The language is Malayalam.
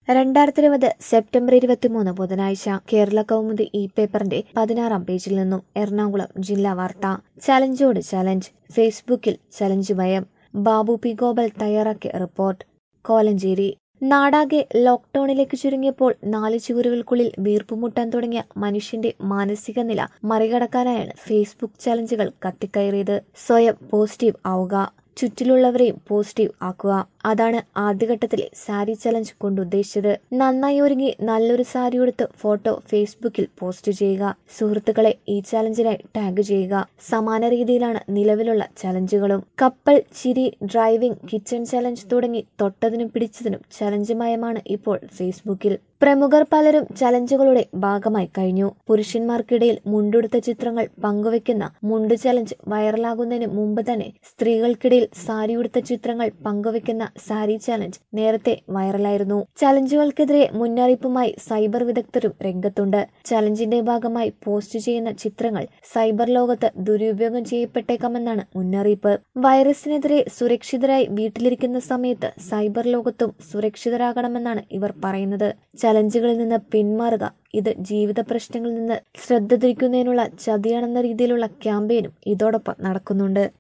രണ്ടായിരത്തി ഇരുപത് സെപ്റ്റംബർ ഇരുപത്തിമൂന്ന് ബുധനാഴ്ച കേരള കൗമുദി ഇ പേപ്പറിന്റെ പതിനാറാം പേജിൽ നിന്നും എറണാകുളം ജില്ലാ വാർത്ത ചലഞ്ചോട് ചലഞ്ച് ഫേസ്ബുക്കിൽ ചലഞ്ച് ഭയം ബാബു പി ഗോപൽ തയ്യാറാക്കിയ റിപ്പോർട്ട് കോലഞ്ചേരി നാടാകെ ലോക്ക്ഡൌണിലേക്ക് ചുരുങ്ങിയപ്പോൾ നാല് ചുവരുകൾക്കുള്ളിൽ വീർപ്പുമുട്ടാൻ തുടങ്ങിയ മനുഷ്യന്റെ മാനസിക നില മറികടക്കാനായാണ് ഫേസ്ബുക്ക് ചലഞ്ചുകൾ കത്തിക്കയറിയത് സ്വയം പോസിറ്റീവ് ആവുക ചുറ്റിലുള്ളവരെയും പോസിറ്റീവ് ആക്കുക അതാണ് ആദ്യഘട്ടത്തിലെ സാരി ചലഞ്ച് കൊണ്ട് ഉദ്ദേശിച്ചത് നന്നായി ഒരുങ്ങി നല്ലൊരു സാരി എടുത്ത് ഫോട്ടോ ഫേസ്ബുക്കിൽ പോസ്റ്റ് ചെയ്യുക സുഹൃത്തുക്കളെ ഈ ചലഞ്ചിനായി ടാഗ് ചെയ്യുക സമാന രീതിയിലാണ് നിലവിലുള്ള ചലഞ്ചുകളും കപ്പൽ ചിരി ഡ്രൈവിംഗ് കിച്ചൺ ചലഞ്ച് തുടങ്ങി തൊട്ടതിനും പിടിച്ചതിനും ചലഞ്ച് മയമാണ് ഇപ്പോൾ ഫേസ്ബുക്കിൽ പ്രമുഖർ പലരും ചലഞ്ചുകളുടെ ഭാഗമായി കഴിഞ്ഞു പുരുഷന്മാർക്കിടയിൽ മുണ്ടുടുത്ത ചിത്രങ്ങൾ പങ്കുവെക്കുന്ന മുണ്ട് ചലഞ്ച് വൈറലാകുന്നതിന് മുമ്പ് തന്നെ സ്ത്രീകൾക്കിടയിൽ സാരിയുടുത്ത ചിത്രങ്ങൾ പങ്കുവെക്കുന്ന സാരി ചലഞ്ച് നേരത്തെ വൈറലായിരുന്നു ചലഞ്ചുകൾക്കെതിരെ മുന്നറിയിപ്പുമായി സൈബർ വിദഗ്ധരും രംഗത്തുണ്ട് ചലഞ്ചിന്റെ ഭാഗമായി പോസ്റ്റ് ചെയ്യുന്ന ചിത്രങ്ങൾ സൈബർ ലോകത്ത് ദുരുപയോഗം ചെയ്യപ്പെട്ടേക്കാമെന്നാണ് മുന്നറിയിപ്പ് വൈറസിനെതിരെ സുരക്ഷിതരായി വീട്ടിലിരിക്കുന്ന സമയത്ത് സൈബർ ലോകത്തും സുരക്ഷിതരാകണമെന്നാണ് ഇവർ പറയുന്നത് ചലഞ്ചുകളിൽ നിന്ന് പിന്മാറുക ഇത് ജീവിത പ്രശ്നങ്ങളിൽ നിന്ന് ശ്രദ്ധ തിരിക്കുന്നതിനുള്ള ചതിയാണെന്ന രീതിയിലുള്ള ക്യാമ്പയിനും ഇതോടൊപ്പം നടക്കുന്നുണ്ട്